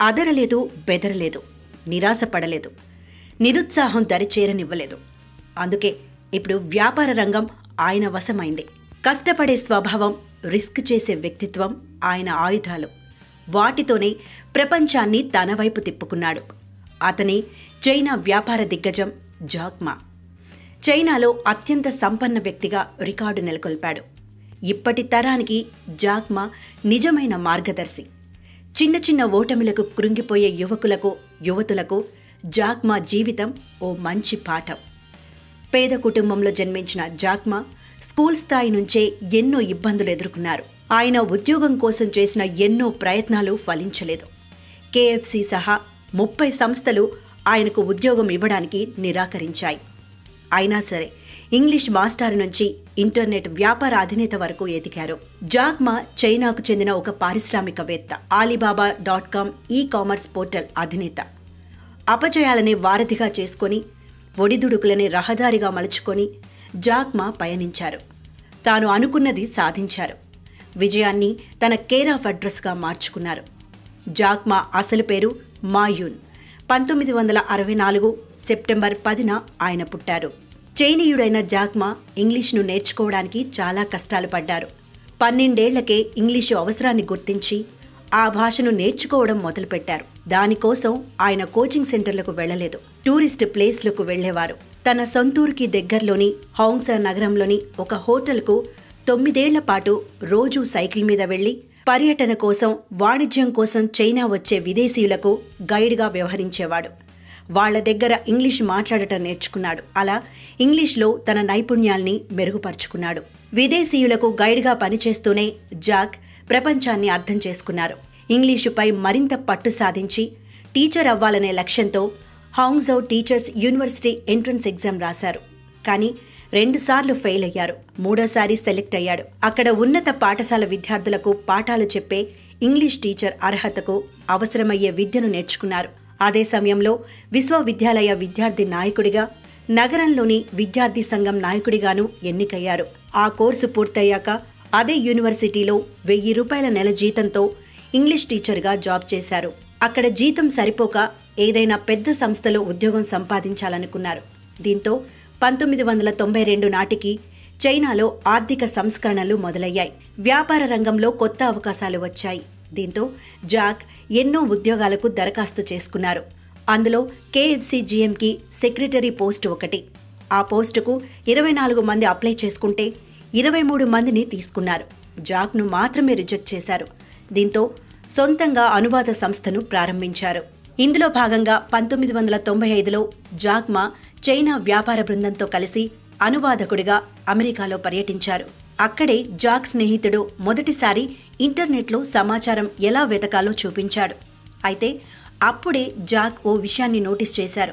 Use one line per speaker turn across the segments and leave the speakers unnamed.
అదరలేదు బెదరలేదు నిరాశపడలేదు నిరుత్సాహం దరిచేరనివ్వలేదు అందుకే ఇప్పుడు వ్యాపార రంగం ఆయన వశమైంది కష్టపడే స్వభావం రిస్క్ చేసే వ్యక్తిత్వం ఆయన ఆయుధాలు వాటితోనే ప్రపంచాన్ని తన వైపు తిప్పుకున్నాడు అతని చైనా వ్యాపార దిగ్గజం జాక్మా చైనాలో అత్యంత సంపన్న వ్యక్తిగా రికార్డు నెలకొల్పాడు ఇప్పటి తరానికి జాక్మా నిజమైన మార్గదర్శి చిన్న చిన్న ఓటమిలకు కృంగిపోయే యువకులకు యువతులకు జాక్మా జీవితం ఓ మంచి పాఠం పేద కుటుంబంలో జన్మించిన జాక్మా స్కూల్ స్థాయి నుంచే ఎన్నో ఇబ్బందులు ఎదుర్కొన్నారు ఆయన ఉద్యోగం కోసం చేసిన ఎన్నో ప్రయత్నాలు ఫలించలేదు కేఎఫ్సి సహా ముప్పై సంస్థలు ఆయనకు ఉద్యోగం ఇవ్వడానికి నిరాకరించాయి అయినా సరే ఇంగ్లీష్ మాస్టర్ నుంచి ఇంటర్నెట్ వ్యాపార అధినేత వరకు ఎదిగారు జాగ్మా చైనాకు చెందిన ఒక పారిశ్రామికవేత్త Alibaba dot com e commerce portal అధినేత అపజయాలని వారధిగా చేసుకొని ఒడిదుడుకులని రహదారిగా మలుచుకొని జాగ్మా పయనించారు తాను అనుకున్నది సాధించారు విజయాన్ని తన కేర్ ఆఫ్ అడ్రస్గా మార్చుకున్నారు జాగ్మా అసలు పేరు మాయూన్ పంతొమ్మిది వందల అరవై నాలుగు సెప్టెంబర్ పదిన ఆయన పుట్టారు చైనీయుడైన జాగ్మా ఇంగ్లీష్ను నేర్చుకోవడానికి చాలా కష్టాలు పడ్డారు పన్నెండేళ్లకే ఇంగ్లీషు అవసరాన్ని గుర్తించి ఆ భాషను నేర్చుకోవడం మొదలుపెట్టారు దానికోసం ఆయన కోచింగ్ సెంటర్లకు వెళ్లలేదు టూరిస్ట్ ప్లేస్లకు వెళ్లేవారు తన సొంతూరుకి దగ్గరలోని హౌంగ్సా నగరంలోని ఒక హోటల్కు తొమ్మిదేళ్ల పాటు రోజూ సైకిల్ మీద వెళ్లి పర్యటన కోసం వాణిజ్యం కోసం చైనా వచ్చే విదేశీయులకు గైడ్గా వ్యవహరించేవాడు వాళ్ళ దగ్గర ఇంగ్లీష్ మాట్లాడటం నేర్చుకున్నాడు అలా ఇంగ్లీష్లో తన నైపుణ్యాల్ని మెరుగుపరుచుకున్నాడు విదేశీయులకు గైడ్గా పనిచేస్తూనే జాక్ ప్రపంచాన్ని అర్థం చేసుకున్నారు ఇంగ్లీషుపై మరింత పట్టు సాధించి టీచర్ అవ్వాలనే లక్ష్యంతో Hangzhou teachers university entrance exam రాశారు కానీ రెండుసార్లు ఫెయిల్ అయ్యారు మూడోసారి సెలెక్ట్ అయ్యాడు అక్కడ ఉన్నత పాఠశాల విద్యార్థులకు పాఠాలు చెప్పే ఇంగ్లీష్ టీచర్ అర్హతకు అవసరమయ్యే విద్యను నేర్చుకున్నారు అదే సమయంలో విశ్వవిద్యాలయ విద్యార్థి నాయకుడిగా నగరంలోని విద్యార్థి సంఘం నాయకుడిగాను ఎన్నికయ్యారు ఆ కోర్సు పూర్తయ్యాక అదే యూనివర్సిటీలో వెయ్యి రూపాయల నెల జీతంతో ఇంగ్లీష్ టీచర్గా జాబ్ చేశారు అక్కడ జీతం సరిపోక ఏదైనా పెద్ద సంస్థలో ఉద్యోగం సంపాదించాలనుకున్నారు దీంతో పంతొమ్మిది వందల తొంభై రెండు నాటికి చైనాలో ఆర్థిక సంస్కరణలు మొదలయ్యాయి వ్యాపార రంగంలో కొత్త అవకాశాలు వచ్చాయి దీంతో జాక్ ఎన్నో ఉద్యోగాలకు దరఖాస్తు చేసుకున్నారు అందులో కేఎఫ్సి జీఎంకి సెక్రటరీ పోస్ట్ ఒకటి ఆ పోస్టుకు ఇరవై నాలుగు మంది అప్లై చేసుకుంటే ఇరవై మూడు మందిని తీసుకున్నారు జాక్ను మాత్రమే రిజెక్ట్ చేశారు దీంతో సొంతంగా అనువాద సంస్థను ప్రారంభించారు ఇందులో భాగంగా పంతొమ్మిది వందల తొంభై ఐదులో జాక్మా చైనా వ్యాపార బృందంతో కలిసి అనువాదకుడిగా అమెరికాలో పర్యటించారు అక్కడే జాక్ స్నేహితుడు మొదటిసారి ఇంటర్నెట్లో సమాచారం ఎలా వెతకాలో చూపించాడు అయితే అప్పుడే జాక్ ఓ విషయాన్ని నోటీస్ చేశారు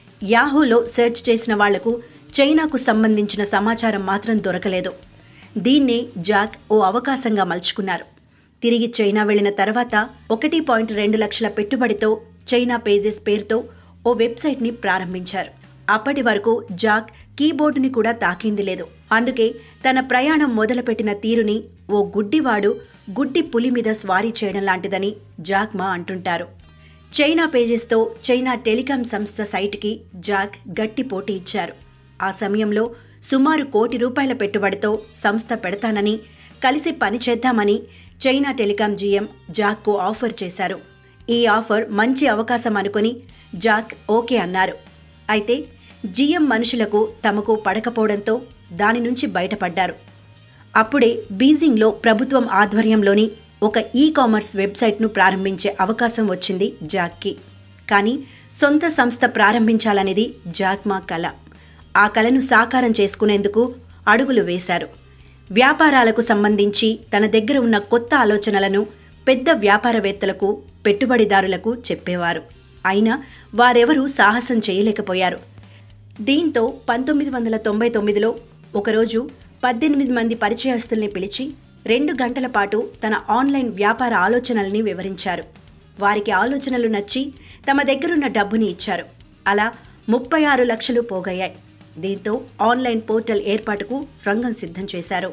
యాహూలో సెర్చ్ చేసిన వాళ్లకు చైనాకు సంబంధించిన సమాచారం మాత్రం దొరకలేదు దీన్నే జాక్ ఓ అవకాశంగా మలుచుకున్నారు తిరిగి చైనా వెళ్లిన తర్వాత ఒకటి పాయింట్ రెండు లక్షల పెట్టుబడితో చైనా పేజెస్ పేరుతో ఓ వెబ్సైట్ని ప్రారంభించారు అప్పటి వరకు జాక్ కీబోర్డుని కూడా తాకింది లేదు అందుకే తన ప్రయాణం మొదలుపెట్టిన తీరుని ఓ గుడ్డివాడు గుడ్డి పులి మీద స్వారీ చేయడం లాంటిదని జాక్మా అంటుంటారు చైనా పేజెస్తో చైనా టెలికాం సంస్థ సైట్కి జాక్ గట్టి పోటీ ఇచ్చారు ఆ సమయంలో సుమారు కోటి రూపాయల పెట్టుబడితో సంస్థ పెడతానని కలిసి పనిచేద్దామని చైనా టెలికాం జీఎం జాక్కు ఆఫర్ చేశారు ఈ ఆఫర్ మంచి అవకాశం అనుకుని జాక్ ఓకే అన్నారు అయితే జీఎం మనుషులకు తమకు పడకపోవడంతో దాని నుంచి బయటపడ్డారు అప్పుడే బీజింగ్లో ప్రభుత్వం ఆధ్వర్యంలోని ఒక ఈ కామర్స్ వెబ్సైట్ను ప్రారంభించే అవకాశం వచ్చింది జాక్కి కానీ సొంత సంస్థ ప్రారంభించాలనేది జాక్మా కళ ఆ కళను సాకారం చేసుకునేందుకు అడుగులు వేశారు వ్యాపారాలకు సంబంధించి తన దగ్గర ఉన్న కొత్త ఆలోచనలను పెద్ద వ్యాపారవేత్తలకు పెట్టుబడిదారులకు చెప్పేవారు అయినా వారెవరూ సాహసం చేయలేకపోయారు దీంతో పంతొమ్మిది వందల తొంభై తొమ్మిదిలో ఒకరోజు పద్దెనిమిది మంది పరిచయస్తుల్ని పిలిచి రెండు గంటల పాటు తన ఆన్లైన్ వ్యాపార ఆలోచనల్ని వివరించారు వారికి ఆలోచనలు నచ్చి తమ దగ్గరున్న డబ్బుని ఇచ్చారు అలా ముప్పై ఆరు లక్షలు పోగయ్యాయి దీంతో ఆన్లైన్ పోర్టల్ ఏర్పాటుకు రంగం సిద్ధం చేశారు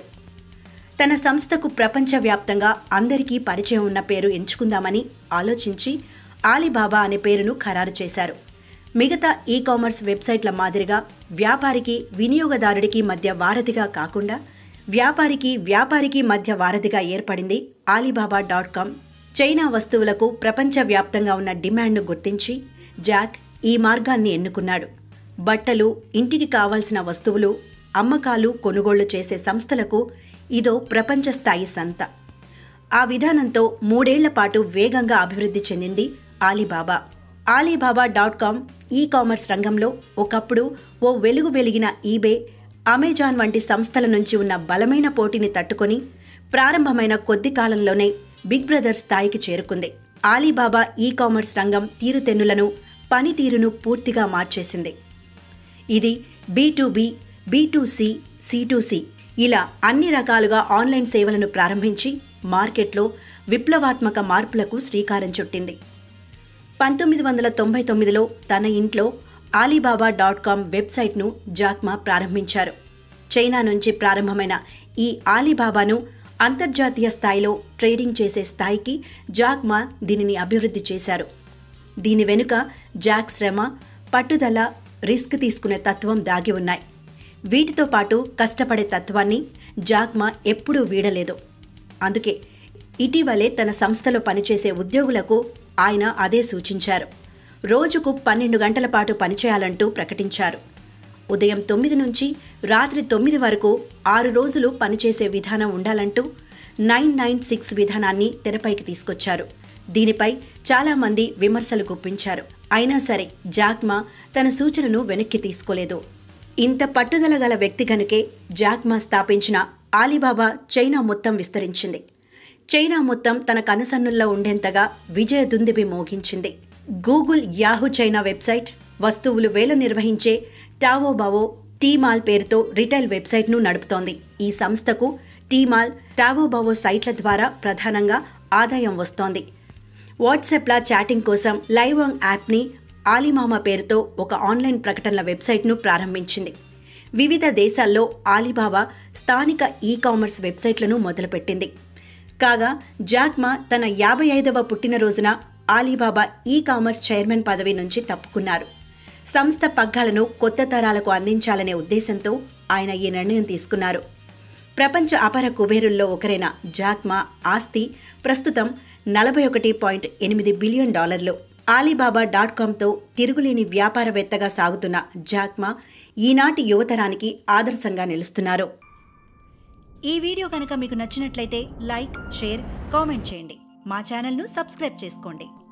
తన సంస్థకు ప్రపంచవ్యాప్తంగా అందరికీ పరిచయం ఉన్న పేరు ఎంచుకుందామని ఆలోచించి ఆలీబాబా అనే పేరును ఖరారు చేశారు మిగతా ఈ కామర్స్ వెబ్సైట్ల మాదిరిగా వ్యాపారికి వినియోగదారుడికి మధ్య వారధిగా కాకుండా వ్యాపారికి వ్యాపారికి మధ్య వారధిగా ఏర్పడింది ఆలీబాబా డాట్ కామ్ చైనా వస్తువులకు ప్రపంచవ్యాప్తంగా ఉన్న డిమాండ్ను గుర్తించి జాక్ ఈ మార్గాన్ని ఎన్నుకున్నాడు బట్టలు ఇంటికి కావాల్సిన వస్తువులు అమ్మకాలు కొనుగోళ్లు చేసే సంస్థలకు ఇదో ప్రపంచ స్థాయి సంత ఆ విధానంతో మూడేళ్ల పాటు వేగంగా అభివృద్ధి చెందింది Alibaba Alibaba dot com e commerce రంగంలో ఒకప్పుడు ఓ వెలుగు వెలిగిన ఈబే అమెజాన్ వంటి సంస్థల నుంచి ఉన్న బలమైన పోటీని తట్టుకొని ప్రారంభమైన కొద్ది కాలంలోనే బిగ్ బ్రదర్ స్థాయికి చేరుకుంది ఆలీబాబా ఈ కామర్స్ రంగం తీరుతెన్నులను పనితీరును పూర్తిగా మార్చేసింది ఇది B to B B to C C to C ఇలా అన్ని రకాలుగా ఆన్లైన్ సేవలను ప్రారంభించి మార్కెట్లో విప్లవాత్మక మార్పులకు శ్రీకారం చుట్టింది పంతొమ్మిది వందల తొంభై తొమ్మిదిలో తన ఇంట్లో ఆలీబాబా డాట్ కామ్ వెబ్సైట్ను జాక్మా ప్రారంభించారు చైనా నుంచి ప్రారంభమైన ఈ ఆలీబాబాను అంతర్జాతీయ స్థాయిలో ట్రేడింగ్ చేసే స్థాయికి జాక్మా దీనిని అభివృద్ధి చేశారు దీని వెనుక జాక్ శ్రమ పట్టుదల రిస్క్ తీసుకునే తత్వం దాగి ఉన్నాయి వీటితో పాటు కష్టపడే తత్వాన్ని జాక్మా ఎప్పుడూ వీడలేదు అందుకే ఇటీవలే తన సంస్థలో పనిచేసే ఉద్యోగులకు ఆయన అదే సూచించారు రోజుకు పన్నెండు గంటల పాటు పనిచేయాలంటూ ప్రకటించారు ఉదయం తొమ్మిది నుంచి రాత్రి తొమ్మిది వరకు ఆరు రోజులు పనిచేసే విధానం ఉండాలంటూ నైన్ నైన్ సిక్స్ విధానాన్ని తెరపైకి తీసుకొచ్చారు దీనిపై చాలామంది విమర్శలు గుప్పించారు అయినా సరే జాక్మా తన సూచనను వెనక్కి తీసుకోలేదు ఇంత పట్టుదల గల వ్యక్తి గనుకే జాక్మా స్థాపించిన ఆలీబాబా చైనా మొత్తం విస్తరించింది చైనా మొత్తం తన కనసన్నుల్లో ఉండేంతగా విజయ దుందిబి మోగించింది గూగుల్ యాహూ చైనా వెబ్సైట్ వస్తువులు వేలు నిర్వహించే టావోబావో టీమాల్ పేరుతో రిటైల్ వెబ్సైట్ను నడుపుతోంది ఈ సంస్థకు టీమాల్ టావోబావో సైట్ల ద్వారా ప్రధానంగా ఆదాయం వస్తోంది వాట్సాప్లా చాటింగ్ కోసం లైవాంగ్ యాప్ని ఆలిమామా పేరుతో ఒక ఆన్లైన్ ప్రకటనల వెబ్సైట్ను ప్రారంభించింది వివిధ దేశాల్లో ఆలీబాబా స్థానిక ఈ కామర్స్ వెబ్సైట్లను మొదలుపెట్టింది కాగా జాక్మా తన యాభై ఐదవ పుట్టినరోజున ఆలీబాబా ఈ కామర్స్ చైర్మన్ పదవి నుంచి తప్పుకున్నారు సంస్థ పగ్గాలను కొత్త తరాలకు అందించాలనే ఉద్దేశంతో ఆయన ఈ నిర్ణయం తీసుకున్నారు ప్రపంచ అపర కుబేరుల్లో ఒకరైన జాక్మా ఆస్తి ప్రస్తుతం నలభై ఒకటి పాయింట్ ఎనిమిది బిలియన్ డాలర్లు ఆలీబాబా డాట్ కామ్తో తిరుగులేని వ్యాపారవేత్తగా సాగుతున్న జాక్మా ఈనాటి యువతరానికి ఆదర్శంగా నిలుస్తున్నారు ఈ వీడియో కనుక మీకు నచ్చినట్లయితే లైక్ షేర్ కామెంట్ చేయండి మా ఛానల్ను సబ్స్క్రైబ్ చేసుకోండి